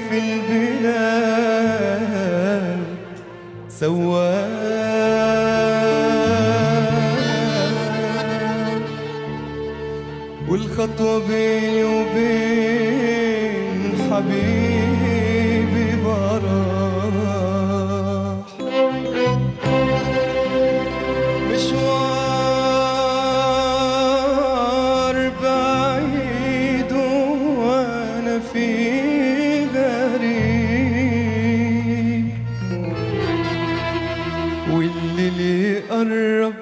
في البلاد سواق والخطوة بيني وبين حبيبي براح مشوار بعيد وانا في غريب والليل يقرب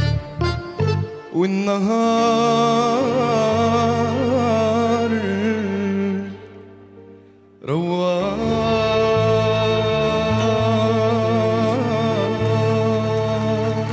والنهار رواح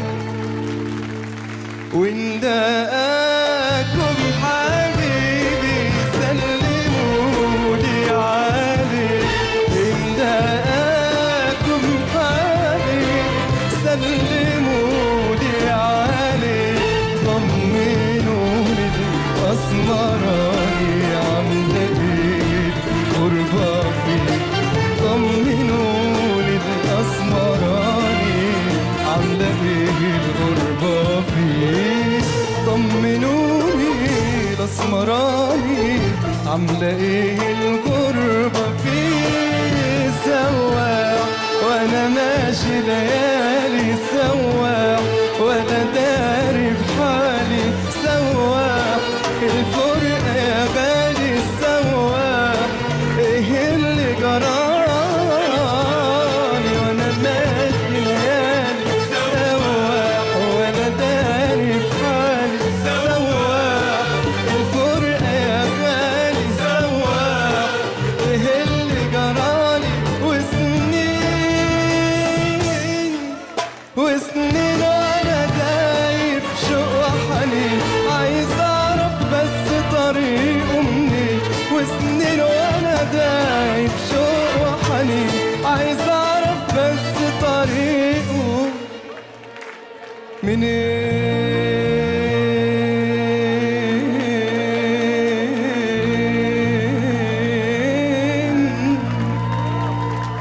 وإن دقاكم حبيبي سلموا لي عليه إن دقاكم حبيبي سلموا لي عليه طمنوا لي الأسمراني عاملة إيه غربة فيه طمنوا لي الأسمراني عاملة إيه الغربة فيه طمنوني الأسمراني عاملة إيه الغربة فيه سواح وأنا ماشي ليالي سواح وأنا داري بحالي سواح الفرقة يا غالي سواح إيه اللي جرالي وأنا ماشي ليالي سواح وأنا داري بحالي سواح الفرقة يا غالي سواح إيه اللي جرالي وسنين وسنين وانا دايب شوق وحنين عايز اعرف بس طريقه منين وسنين وانا دايب شوق وحنين عايز اعرف بس طريقه منين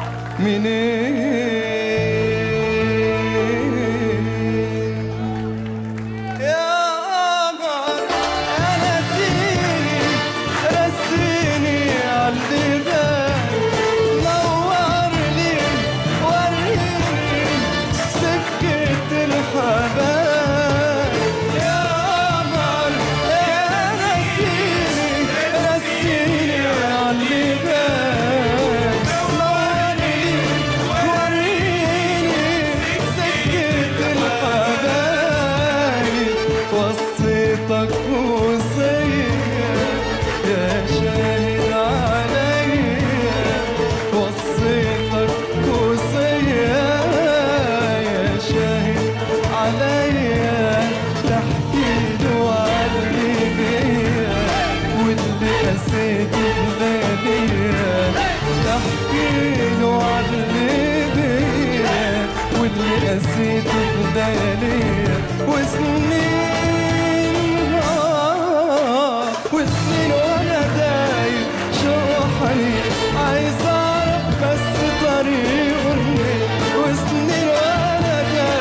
منين يا قمر يا نسيني رسيني عالجبال نور لي وريني سكة الحبال يا قمر يا نسيني رسيني عالجبال نور لي وريني سكة الحبايب وصيتك وصية يا شاهد عليا وصيتك وصية يا شاهد عليا تحكي له عني بيا واللي قسيته بلاديا تحكي له عني بيا واللي قسيته بلاديا وسنين آه، وسنين وانا دايب شوق حنين عايز اعرف بس طريقه منين وسنين وانا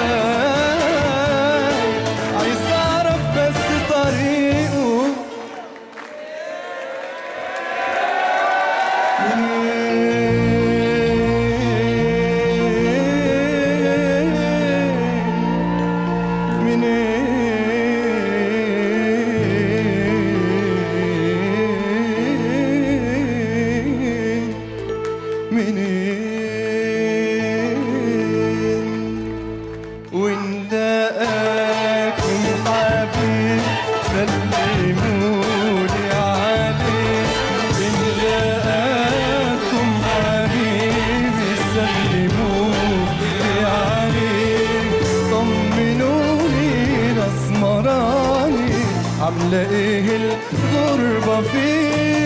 دايب عايز اعرف بس طريقه منين منين وإن دقاكم حبيب سلمولي عليه إن دقاكم حبيبي سلمولي عليه طمنوني الأسمراني عاملة إيه الغربة فيه